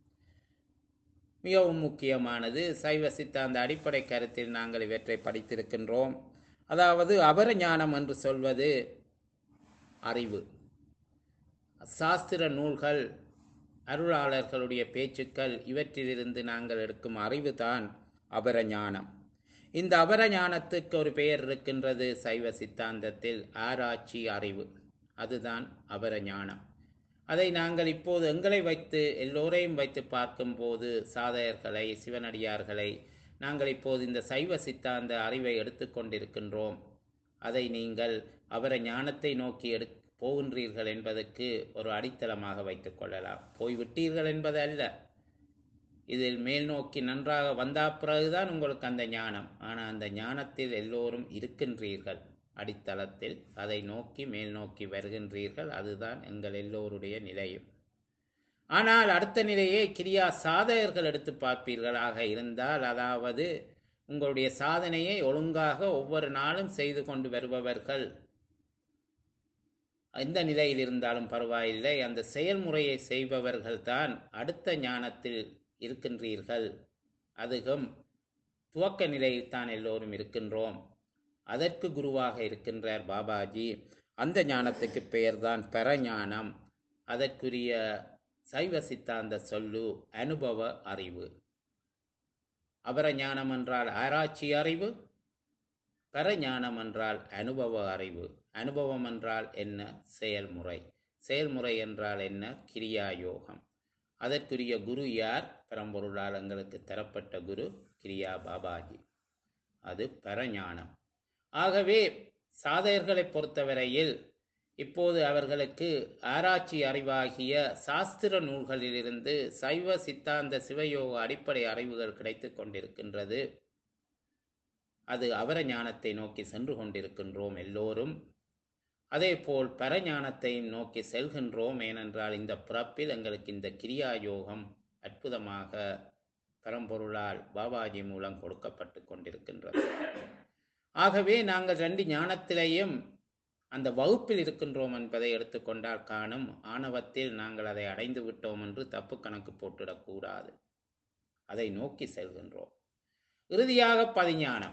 மிகவும் முக்கியமானது சைவ சித்தாந்த அடிப்படை கருத்தில் நாங்கள் இவற்றை படித்திருக்கின்றோம் அதாவது அபர ஞானம் என்று சொல்வது அறிவு சாஸ்திர நூல்கள் அருளாளர்களுடைய பேச்சுக்கள் இவற்றிலிருந்து நாங்கள் எடுக்கும் அறிவு தான் அபரஞானம் இந்த அபரஞானத்துக்கு ஒரு பெயர் இருக்கின்றது சைவ சித்தாந்தத்தில் ஆராய்ச்சி அறிவு அதுதான் அபரஞானம் அதை நாங்கள் இப்போது எங்களை வைத்து எல்லோரையும் வைத்து பார்க்கும்போது சாதகர்களை சிவனடியார்களை நாங்கள் இப்போது இந்த சைவ சித்தாந்த அறிவை எடுத்துக்கொண்டிருக்கின்றோம் அதை நீங்கள் அவர ஞானத்தை நோக்கி எடு போகின்றீர்கள் என்பதற்கு ஒரு அடித்தளமாக வைத்துக் கொள்ளலாம் போய்விட்டீர்கள் என்பது அல்ல இதில் மேல் நோக்கி நன்றாக வந்தா பிறகுதான் உங்களுக்கு அந்த ஞானம் ஆனால் அந்த ஞானத்தில் எல்லோரும் இருக்கின்றீர்கள் அடித்தளத்தில் அதை நோக்கி மேல் நோக்கி வருகின்றீர்கள் அதுதான் எங்கள் எல்லோருடைய நிலையும் ஆனால் அடுத்த நிலையை கிரியா சாதகர்கள் எடுத்து பார்ப்பீர்களாக இருந்தால் அதாவது உங்களுடைய சாதனையை ஒழுங்காக ஒவ்வொரு நாளும் செய்து கொண்டு வருபவர்கள் எந்த நிலையில் இருந்தாலும் பரவாயில்லை அந்த செயல்முறையை செய்பவர்கள் தான் அடுத்த ஞானத்தில் இருக்கின்றீர்கள் அதுவும் துவக்க நிலையில் தான் எல்லோரும் இருக்கின்றோம் அதற்கு குருவாக இருக்கின்றார் பாபாஜி அந்த ஞானத்துக்கு பெயர்தான் பரஞானம் அதற்குரிய சைவ சித்தாந்த சொல்லு அனுபவ அறிவு அபர ஞானம் என்றால் ஆராய்ச்சி அறிவு பரஞானம் என்றால் அனுபவ அறிவு அனுபவம் என்றால் என்ன செயல்முறை செயல்முறை என்றால் என்ன கிரியா யோகம் அதற்குரிய குரு யார் பரம்பொருளால் எங்களுக்கு தரப்பட்ட குரு கிரியா பாபாஜி அது பரஞானம் ஆகவே சாதகர்களை பொறுத்தவரையில் இப்போது அவர்களுக்கு ஆராய்ச்சி அறிவாகிய சாஸ்திர நூல்களிலிருந்து சைவ சித்தாந்த சிவயோக அடிப்படை அறிவுகள் கிடைத்து கொண்டிருக்கின்றது அது அவர ஞானத்தை நோக்கி சென்று கொண்டிருக்கின்றோம் எல்லோரும் அதே போல் பரஞானத்தையும் நோக்கி செல்கின்றோம் ஏனென்றால் இந்த பிறப்பில் எங்களுக்கு இந்த கிரியா யோகம் அற்புதமாக பரம்பொருளால் பாபாஜி மூலம் கொடுக்கப்பட்டு கொண்டிருக்கின்றது ஆகவே நாங்கள் ரெண்டு ஞானத்திலேயும் அந்த வகுப்பில் இருக்கின்றோம் என்பதை எடுத்துக்கொண்டால் காணும் ஆணவத்தில் நாங்கள் அதை அடைந்து விட்டோம் என்று தப்பு கணக்கு போட்டுடக்கூடாது அதை நோக்கி செல்கின்றோம் இறுதியாக பதிஞானம்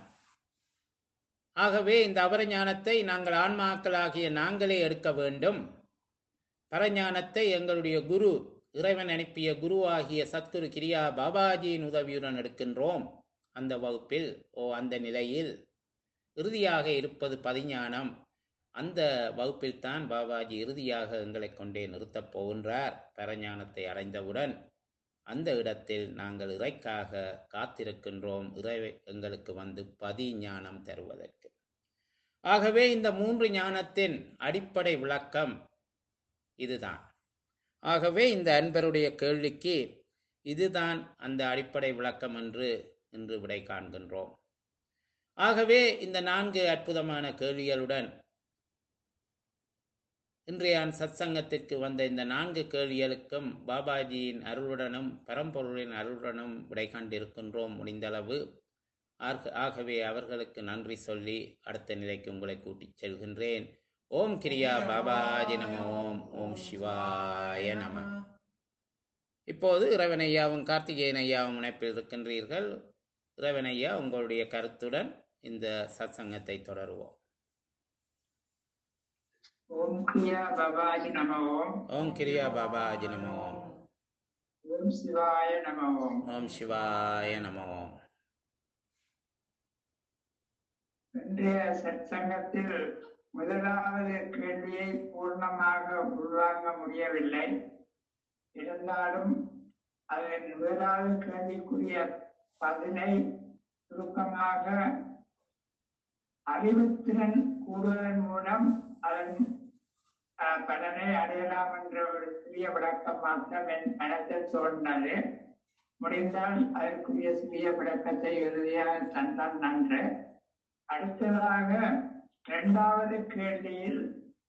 ஆகவே இந்த அபர ஞானத்தை நாங்கள் ஆன்மாக்களாகிய நாங்களே எடுக்க வேண்டும் பரஞானத்தை எங்களுடைய குரு இறைவன் அனுப்பிய குருவாகிய சத்குரு கிரியா பாபாஜியின் உதவியுடன் எடுக்கின்றோம் அந்த வகுப்பில் ஓ அந்த நிலையில் இறுதியாக இருப்பது பதிஞானம் அந்த வகுப்பில் தான் பாபாஜி இறுதியாக எங்களை கொண்டே நிறுத்தப் போகின்றார் பரஞானத்தை அடைந்தவுடன் அந்த இடத்தில் நாங்கள் இறைக்காக காத்திருக்கின்றோம் இறை எங்களுக்கு வந்து பதி ஞானம் தருவதற்கு ஆகவே இந்த மூன்று ஞானத்தின் அடிப்படை விளக்கம் இதுதான் ஆகவே இந்த அன்பருடைய கேள்விக்கு இதுதான் அந்த அடிப்படை விளக்கம் என்று இன்று விடை காண்கின்றோம் ஆகவே இந்த நான்கு அற்புதமான கேள்விகளுடன் இன்றைய சத்சங்கத்திற்கு வந்த இந்த நான்கு கேள்விகளுக்கும் பாபாஜியின் அருளுடனும் பரம்பொருளின் அருளுடனும் விடை கண்டிருக்கின்றோம் முடிந்தளவு ஆக- ஆகவே அவர்களுக்கு நன்றி சொல்லி அடுத்த நிலைக்கு உங்களை கூட்டிச் செல்கின்றேன் ஓம் கிரியா பாபாஜி நம ஓம் ஓம் சிவாய நம இப்போது இறைவன் ஐயாவும் கார்த்திகேயன் ஐயாவும் இணைப்பில் இருக்கின்றீர்கள் இறைவன் ஐயா உங்களுடைய கருத்துடன் இந்த சத்சங்கத்தை தொடருவோம் ஓம் கிரியா பவாஜி நம ஓம் ஓம் கிரியா பாபாஜி நம ஓம் ஓம் சிவாய நம ஓம் ஓம் சிவாய நம ஓம் இன்றைய சற்சங்கத்தில் முதலாவது கேள்வியை பூர்ணமாக உள்வாங்க முடியவில்லை இருந்தாலும் அதன் முதலாவது கேள்விக்குரிய பதிலை சுருக்கமாக அறிவுத்திறன் கூடுவதன் மூலம் அதன் அஹ், பலனை அடையலாம் என்ற ஒரு சிறிய விளக்கம் மாத்திரம் என் மனத்தில் தோன்றினது முடிந்தால் அதற்குரிய சிறிய விளக்கத்தை இறுதியாக தந்தால் நன்று அடுத்ததாக இரண்டாவது கேள்வியில்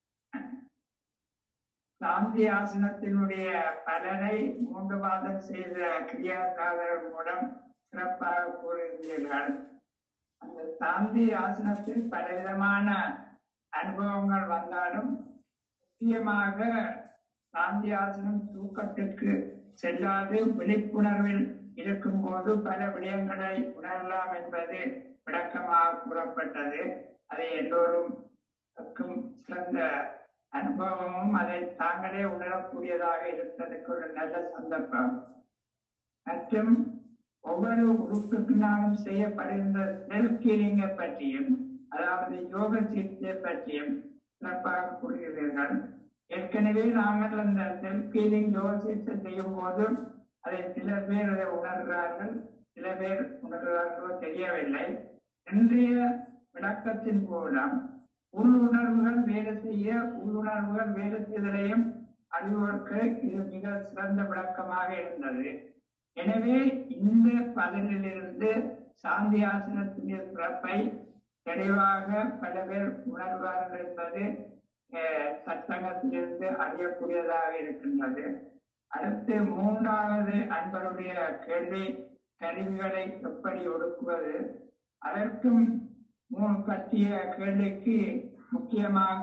சாந்தி ஆசனத்தினுடைய பலனை மூன்று மாதம் செய்த கிரியாசாதர் மூலம் சிறப்பாக கூறியிருந்தீர்கள் அந்த சாந்தி ஆசனத்தில் பலவிதமான அனுபவங்கள் வந்தாலும் முக்கியமாக சாந்தி ஆசனம் தூக்கத்துக்கு செல்லாது விழிப்புணர்வில் இருக்கும்போது பல விடயங்களை உணரலாம் என்பது விளக்கமாக கூறப்பட்டது அதை எல்லோரும் சிறந்த அனுபவமும் அதை தாங்களே உணரக்கூடியதாக இருப்பதற்கு ஒரு நல்ல சந்தர்ப்பம் மற்றும் ஒவ்வொரு உறுப்புக்குனாலும் செய்யப்படுகின்ற செல்ஃப் ஹீலிங்கை பற்றியும் அதாவது யோக சிகிச்சை பற்றியும் சிறப்பாக கூறுகிறீர்கள் ஏற்கனவே நாங்கள் அந்த செல்ஃப் ஹீலிங் யோக சிகிச்சை செய்யும் போது அதை சில பேர் அதை உணர்கிறார்கள் சில பேர் உணர்கிறார்களோ தெரியவில்லை இன்றைய விளக்கத்தின் மூலம் உள்ளுணர்வுகள் வேலை செய்ய உள்ளுணர்வுகள் வேலை செய்தலையும் அறிவோருக்கு இது மிக சிறந்த விளக்கமாக இருந்தது எனவே இந்த பதிலிலிருந்து சாந்தி ஆசனத்தின் சிறப்பை தெளிவாக பல பேர் உணர்வார்கள் என்பது அஹ், சத்சங்கத்திலிருந்து அறியக்கூடியதாக இருக்கின்றது அடுத்து மூன்றாவது அன்பருடைய கேள்வி கருவிகளை எப்படி ஒடுக்குவது அதற்கும் மூணு பற்றிய கேள்விக்கு முக்கியமாக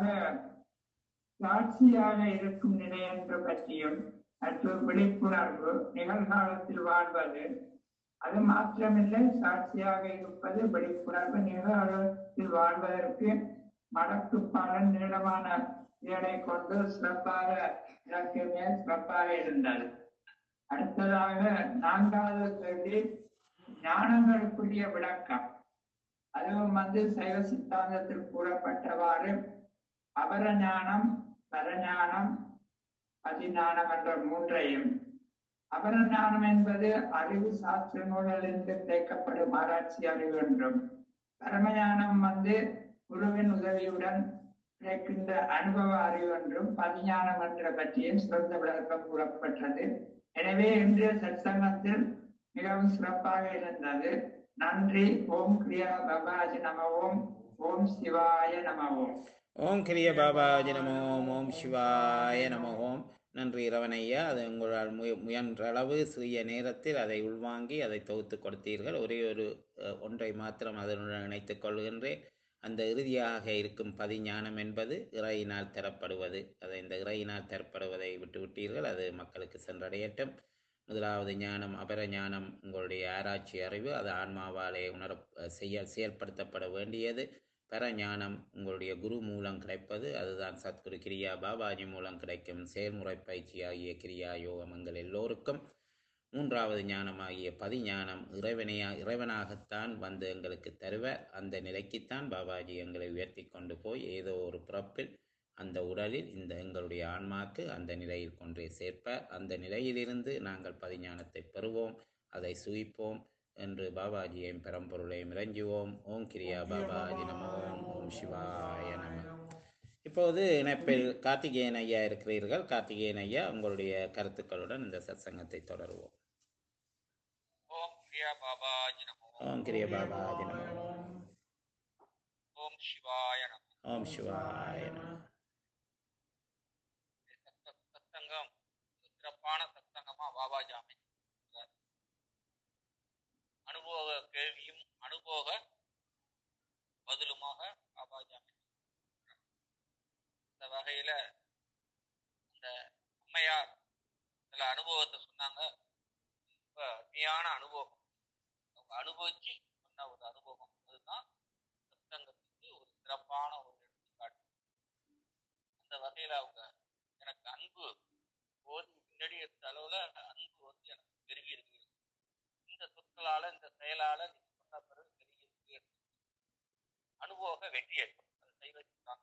சாட்சியாக இருக்கும் நிலை என்று பற்றியும் மற்றும் விழிப்புணர்வு நிகழ்காலத்தில் வாழ்வது அது மாத்திரமில்லை சாட்சியாக இருப்பது விழிப்புணர்வு நிகழ்காலத்தில் வாழ்வதற்கு மடக்கு பாடல் நீளமான இதனை கொண்டு சிறப்பாக இலக்கியமே சிறப்பாக இருந்தது அடுத்ததாக நான்காவது கேள்வி ஞானங்களுக்குரிய விளக்கம் அதுவும் வந்து சைவ சித்தாந்தத்தில் கூறப்பட்டவாறு அபர ஞானம் பரஞானம் அதிஞானம் என்ற மூன்றையும் அபர ஞானம் என்பது அறிவு சாஸ்திர நூலிலிருந்து கிடைக்கப்படும் ஆராய்ச்சி அறிவு என்றும் பரமஞானம் வந்து குருவின் உதவியுடன் கிடைக்கின்ற அனுபவ அறிவு என்றும் பதிஞானம் என்ற பற்றியும் சிறந்த விளக்கம் கூறப்பட்டது எனவே இன்றைய சத்சங்கத்தில் மிகவும் சிறப்பாக இருந்தது நன்றி ஓம் கிரியா பபாஜி நம ஓம் ஓம் சிவாய நம ஓம் ஓம் கிரிய பாபாஜி நம ஓம் ஓம் சிவாய நம ஓம் நன்றி இரவனையா அது உங்களால் முய முயன்ற அளவு சிறிய நேரத்தில் அதை உள்வாங்கி அதை தொகுத்து கொடுத்தீர்கள் ஒரே ஒரு அஹ், ஒன்றை மாத்திரம் அதனுடன் இணைத்துக் கொள்கின்றேன் அந்த இறுதியாக இருக்கும் பதிஞானம் என்பது இறையினால் தரப்படுவது அதை இந்த இறையினால் தரப்படுவதை விட்டுவிட்டீர்கள் அது மக்களுக்கு சென்றடையட்டும் முதலாவது ஞானம் அபர ஞானம் உங்களுடைய ஆராய்ச்சி அறிவு அது ஆன்மாவாலே உணர செய்ய செயல்படுத்தப்பட வேண்டியது பரஞானம் உங்களுடைய குரு மூலம் கிடைப்பது அதுதான் சத்குரு கிரியா பாபாஜி மூலம் கிடைக்கும் செயல்முறை பயிற்சி ஆகிய கிரியா யோகம் எங்கள் எல்லோருக்கும் மூன்றாவது ஞானமாகிய பதிஞானம் இறைவனையா இறைவனாகத்தான் வந்து எங்களுக்கு தருவர் அந்த நிலைக்குத்தான் பாபாஜி எங்களை உயர்த்தி கொண்டு போய் ஏதோ ஒரு பிறப்பில் அந்த உடலில் இந்த எங்களுடைய ஆன்மாக்கு அந்த நிலையில் கொண்டே சேர்ப்பார் அந்த நிலையிலிருந்து நாங்கள் பதிஞானத்தை பெறுவோம் அதை சுயிப்போம் என்று பாபாஜியையும் பெரம்பொருளையும் இறங்குவோம் ஓம் கிரியா பாபாஜி நம ஓம் ஓம் சிவாய நம இப்போது இணைப்பில் கார்த்திகேயன் ஐயா இருக்கிறீர்கள் கார்த்திகேயன் ஐயா உங்களுடைய கருத்துக்களுடன் இந்த சத்சங்கத்தை தொடருவோம் ஓம் கிரியா பாபாஜி நமோ ஓம் கிரிய பாபாஜி நம ஓம் சிவாய நமோ ஓம் சிவாய நம சத்த- சத்சங்கம் ஒரு சிறப்பான சத்சங்கமா பாபாஜி அமைச்சிருக்கிறார் அனுபவ கேள்வியும் அனுபவ பதிலுமாக பாபாஜி அமைச்சிருக்கிறார் இந்த வகையில இந்த அம்மையார் சில அனுபவத்தை சொன்னாங்க ரொம்ப அருமையான அனுபவம் அவங்க அனுபவிச்சு சொன்ன ஒரு அனுபவம் அதுதான் சத்சங்கத்துக்கு ஒரு சிறப்பான ஒரு எடுத்துக்காட்டு அந்த வகையில அவங்க எனக்கு அன்பு போது முன்னாடி இருந்த அளவுல அன்பு வந்து எனக்கு பெருகி இருக்கு இந்த சொற்களால இந்த செயலால நீங்க சொன்ன பிறகு பெருகி இருக்கு அனுபவ வெற்றி ஏற்படும் அதை செய்வதற்காக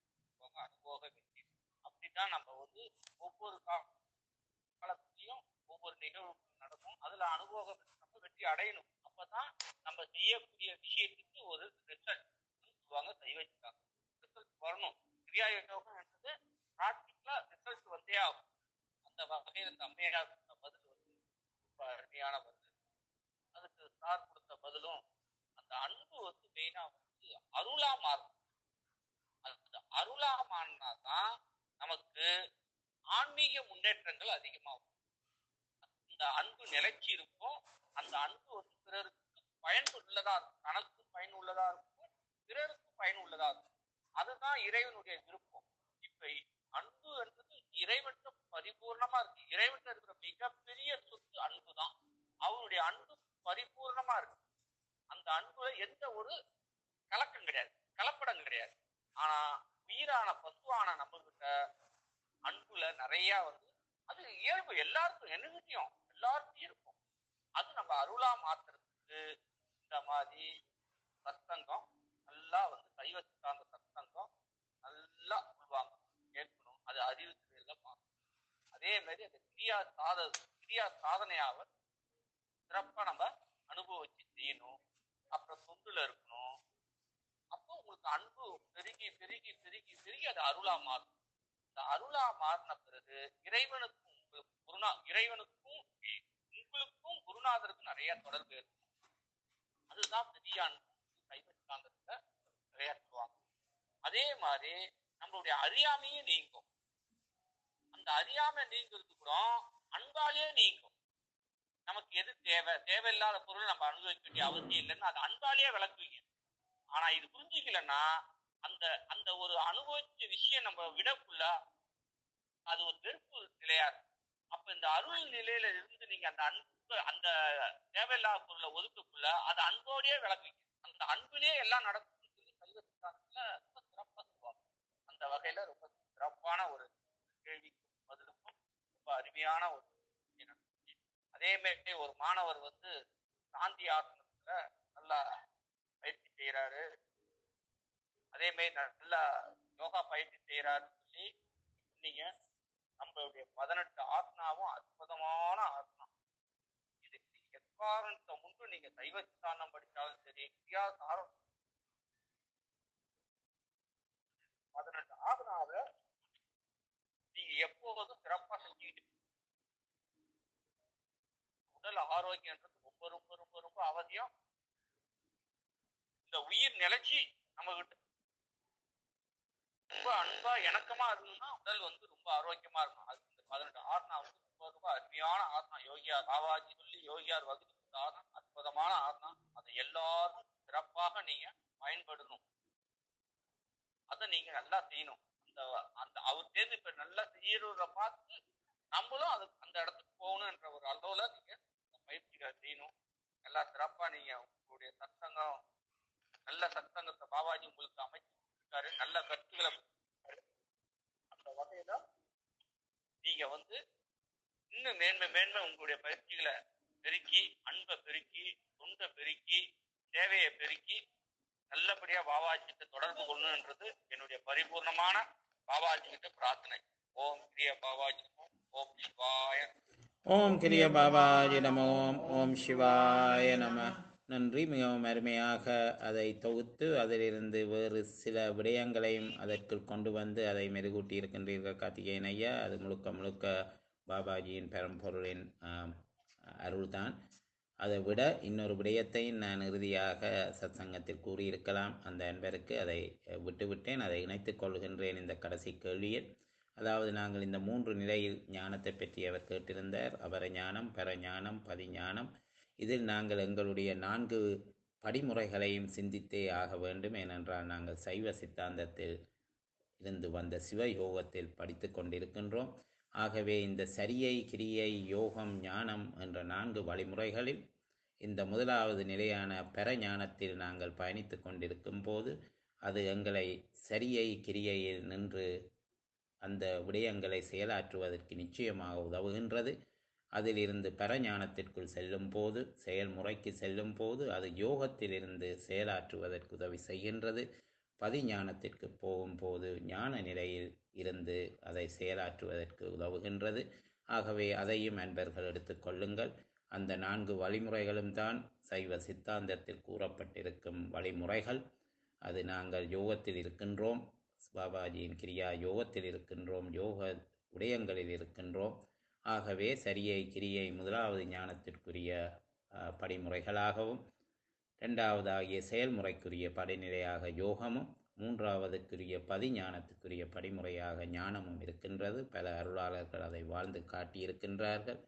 அனுபவ வெற்றி அப்படித்தான் நம்ம வந்து ஒவ்வொரு கா- காலத்திலையும் ஒவ்வொரு நிகழ்வுகள் நடக்கும் அதுல அனுபவம் நம்ம வெற்றி அடையணும் அப்பதான் நம்ம செய்யக்கூடிய விஷயத்துக்கு ஒரு ரிசல்ட் சொல்லுவாங்க செய்வதற்காக ரிசல்ட் வரணும் கிரியா யோகம் என்பது ப்ராக்டிக்கலா ரிசல்ட் வந்தே ஆகும் அந்த வகையில் இந்த அம்மையார் கொடுத்த பதில் வந்து ரொம்ப அருமையான பதில் அதுக்கு சார் கொடுத்த பதிலும் அந்த அன்பு வந்து மெயினா வந்து அருளா மாறும் அந்த அருளா மாறினா தான் நமக்கு ஆன்மீக முன்னேற்றங்கள் அதிகமாகும் இந்த அன்பு நிலைச்சி இருக்கும் அந்த அன்பு வந்து பிறருக்கு பயனுள்ளதா இருக்கும் தனக்கும் பயனுள்ளதா இருக்கும் பிறருக்கும் பயனுள்ளதா இருக்கும் அதுதான் இறைவனுடைய விருப்பம் இப்ப அன்பு என்பது இறைவன் பரிபூர்ணமா இருக்கு இறைவன் இருக்கிற மிகப்பெரிய சொத்து அன்பு தான் அவருடைய அன்பு பரிபூர்ணமா இருக்கு அந்த அன்புல எந்த ஒரு கலக்கம் கிடையாது கலப்படம் கிடையாது ஆனா உயிரான பசுவான நம்ம கிட்ட அன்புல நிறைய வந்து அது இயல்பு எல்லாருக்கும் என்னகிட்டயும் எல்லாருக்கும் இருக்கும் அது நம்ம அருளா மாத்துறதுக்கு இந்த மாதிரி சத்சங்கம் நல்லா வந்து சைவ சித்தாந்த சத்சங்கம் நல்லா உள்வாங்க கேட்கணும் அது அறிவு திரையில பார்க்கணும் அதே மாதிரி அந்த கிரியா சாத கிரியா சாதனையாவ சிறப்பா நம்ம அனுபவிச்சு செய்யணும் அப்புறம் தொண்டுல இருக்கணும் அப்போ உங்களுக்கு அன்பு பெருகி பெருகி பெருகி பெருகி அது அருளா மாறும் இந்த அருளா மாறின பிறகு இறைவனுக்கும் உங்களுக்கு குருநா இறைவனுக்கும் உங்களுக்கும் குருநாதருக்கும் நிறைய தொடர்பு இருக்கும் அதுதான் பெரிய அன்பு சைவ சித்தாந்தத்துல நிறைய சொல்லுவாங்க அதே மாதிரி நம்மளுடைய அறியாமையும் நீங்கும் அந்த அறியாமை நீங்கிறது கூட அன்பாலேயே நீங்கும் நமக்கு எது தேவை தேவையில்லாத பொருள் நம்ம அனுபவிக்க வேண்டிய அவசியம் இல்லைன்னு அது அன்பாலேயே விளக்குவீங்க ஆனா இது புரிஞ்சுக்கலன்னா அந்த அந்த ஒரு அனுபவிச்ச விஷயம் நம்ம விடக்குள்ள அது ஒரு வெறுப்பு நிலையா இருக்கும் அப்ப இந்த அருள் நிலையில இருந்து நீங்க அந்த அன்பு அந்த தேவையில்லாத பொருளை ஒதுக்கக்குள்ள அது அன்போடயே விளக்குவீங்க அந்த அன்பிலேயே எல்லாம் நடக்கும்னு சொல்லி சைவ சித்தாந்தத்துல ரொம்ப சிறப்பா சொல்லுவாங்க அந்த வகையில ரொம்ப சிறப்பான ஒரு கேள்விக்கும் பதிலுக்கும் ரொம்ப அருமையான ஒரு விஷயம் நடந்துச்சு. அதே மாதிரி ஒரு மாணவர் வந்து சாந்தி ஆசனத்துல நல்லா பயிற்சி செய்யறாரு அதே மாதிரி நல்லா யோகா பயிற்சி செய்யறாருன்னு சொல்லி சொன்னீங்க நம்மளுடைய பதினெட்டு ஆசனாவும் அற்புதமான ஆசனா இதுக்கு எக்காரணத்தை முன்பு நீங்க சைவ சித்தாந்தம் படிச்சாலும் சரி கிரியா சாரம் பதினெட்டு ஆசனாவை நீங்க எப்போதும் சிறப்பா செஞ்சுக்கிட்டு உடல் ஆரோக்கியன்றது ரொம்ப ரொம்ப ரொம்ப ரொம்ப அவசியம் இந்த உயிர் நிலைச்சி நம்ம கிட்ட ரொம்ப அன்பா இணக்கமா இருந்ததுன்னா உடல் வந்து ரொம்ப ஆரோக்கியமா இருக்கும் அது இந்த பதினெட்டு ஆசனா வந்து ரொம்ப ரொம்ப அருமையான ஆசனா யோகியார் பாபாஜி சொல்லி யோகியார் வகுப்பு ஆசனா அற்புதமான ஆசனா அதை எல்லாரும் சிறப்பாக நீங்க பயன்படணும் அதை நீங்க நல்லா செய்யணும் அந்த அந்த அவர் சேர்ந்து இப்ப நல்லா செய்யறத பார்த்து நம்மளும் அது அந்த இடத்துக்கு போகணுன்ற ஒரு அளவுல நீங்க அந்த பயிற்சிகளை செய்யணும் நல்லா சிறப்பா நீங்க உங்களுடைய சத்சங்கம் நல்ல சத்தங்கத்தை பாபாஜி உங்களுக்கு அமைச்சிருக்காரு நல்ல கருத்துக்களை கொடுத்திருக்காரு. அந்த வகையில நீங்க வந்து இன்னும் மேன்மை மேன்மை உங்களுடைய பயிற்சிகளை பெருக்கி அன்பை பெருக்கி தொண்டை பெருக்கி தேவையை பெருக்கி நல்லபடியா பாபாஜிட்ட தொடர்பு கொள்ளணுன்றது என்னுடைய பரிபூர்ணமான பாபாஜி கிட்ட பிரார்த்தனை ஓம் பிரிய பாபாஜி நமோ, ஓம் சிவாய ஓம் கிரிய பாபாஜி நம ஓம் ஓம் சிவாய நம நன்றி மிகவும் அருமையாக அதை தொகுத்து அதிலிருந்து வேறு சில விடயங்களையும் அதற்குள் கொண்டு வந்து அதை மெருகூட்டி இருக்கின்றீர்கள் கார்த்திகேயன் ஐயா அது முழுக்க முழுக்க பாபாஜியின் பெரம்பொருளின் ஆம், அருள்தான் அதை விட இன்னொரு விடயத்தையும் நான் இறுதியாக சத்சங்கத்தில் கூறியிருக்கலாம் அந்த அன்பருக்கு அதை அஹ், விட்டுவிட்டேன் அதை இணைத்துக் கொள்கின்றேன் இந்த கடைசி கேள்வியில் அதாவது நாங்கள் இந்த மூன்று நிலையில் ஞானத்தை பற்றி அவர் கேட்டிருந்தார் அவர ஞானம் பெற ஞானம் பதிஞானம் இதில் நாங்கள் எங்களுடைய நான்கு படிமுறைகளையும் சிந்தித்தே ஆக வேண்டும் ஏனென்றால் நாங்கள் சைவ சித்தாந்தத்தில் இருந்து வந்த சிவயோகத்தில் படித்து கொண்டிருக்கின்றோம் ஆகவே இந்த சரியை கிரியை யோகம் ஞானம் என்ற நான்கு வழிமுறைகளில் இந்த முதலாவது நிலையான பெற ஞானத்தில் நாங்கள் பயணித்து கொண்டிருக்கும் போது அது எங்களை சரியை கிரியையில் நின்று அந்த விடயங்களை செயலாற்றுவதற்கு நிச்சயமாக உதவுகின்றது அதிலிருந்து பரஞானத்திற்குள் செல்லும் போது செயல்முறைக்கு செல்லும் போது அது யோகத்திலிருந்து செயலாற்றுவதற்கு உதவி செய்கின்றது பதிஞானத்திற்கு போகும்போது ஞான நிலையில் இருந்து அதை செயலாற்றுவதற்கு உதவுகின்றது ஆகவே அதையும் அன்பர்கள் எடுத்துக்கொள்ளுங்கள் அந்த நான்கு வழிமுறைகளும் தான் சைவ சித்தாந்தத்தில் கூறப்பட்டிருக்கும் வழிமுறைகள் அது நாங்கள் யோகத்தில் இருக்கின்றோம் பாபாஜியின் கிரியா யோகத்தில் இருக்கின்றோம் யோக விடயங்களில் இருக்கின்றோம் ஆகவே சரியை கிரியை முதலாவது ஞானத்திற்குரிய அஹ், படிமுறைகளாகவும் இரண்டாவதாகிய செயல்முறைக்குரிய படிநிலையாக யோகமும் மூன்றாவதுக்குரிய பதிஞானத்துக்குரிய படிமுறையாக ஞானமும் இருக்கின்றது பல அருளாளர்கள் அதை வாழ்ந்து காட்டியிருக்கின்றார்கள்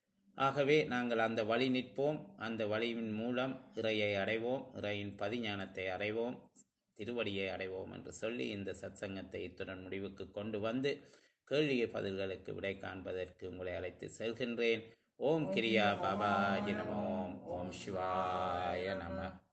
ஆகவே நாங்கள் அந்த வழி நிற்போம் அந்த வழியின் மூலம் இறையை அடைவோம் இறையின் பதிஞானத்தை அடைவோம் திருவடியை அடைவோம் என்று சொல்லி இந்த சத்சங்கத்தை இத்துடன் முடிவுக்கு கொண்டு வந்து கேள்விய பதில்களுக்கு விடை காண்பதற்கு உங்களை அழைத்து செல்கின்றேன் ஓம் கிரியா பாபாஜி நம ஓம் ஓம் சிவாய நம